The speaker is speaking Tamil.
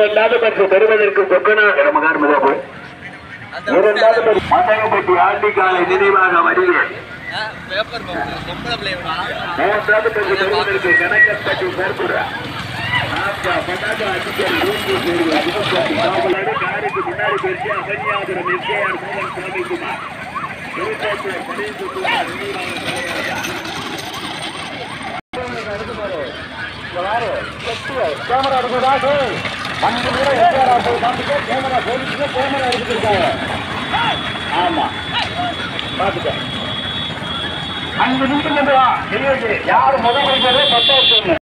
இரண்டாவது பரிசு பெறுவதற்கு கொக்கனார் நமக்கார் மிதப்பு இரண்டாவது பரிசு மண்டகப்பட்டி ஆண்டிக்காலை நினைவாக வடிவேல் பேப்பர் பொம்பளை பிள்ளை மூன்றாவது பரிசு பெறுவதற்கு கணக்கப்பட்டி சேர்ப்புறா காருக்கு முன்னாடி பேசி அகன்யாபுரம் எஸ்கேஆர் மோகன் சுவாமிக்குமார் திருப்பத்தூர் பணிக்குமார் கேமரா எடுக்கிறதாக அஞ்சு பேரும் எஸ்கேஆர் பார்த்துக்க கேமரா போலீஸுக்கு கேமரா எடுத்துருக்காங்க ஆமா பார்த்துக்க அஞ்சு நிமிஷம் கொண்டு வா யார் முதல் பத்தாயிரத்து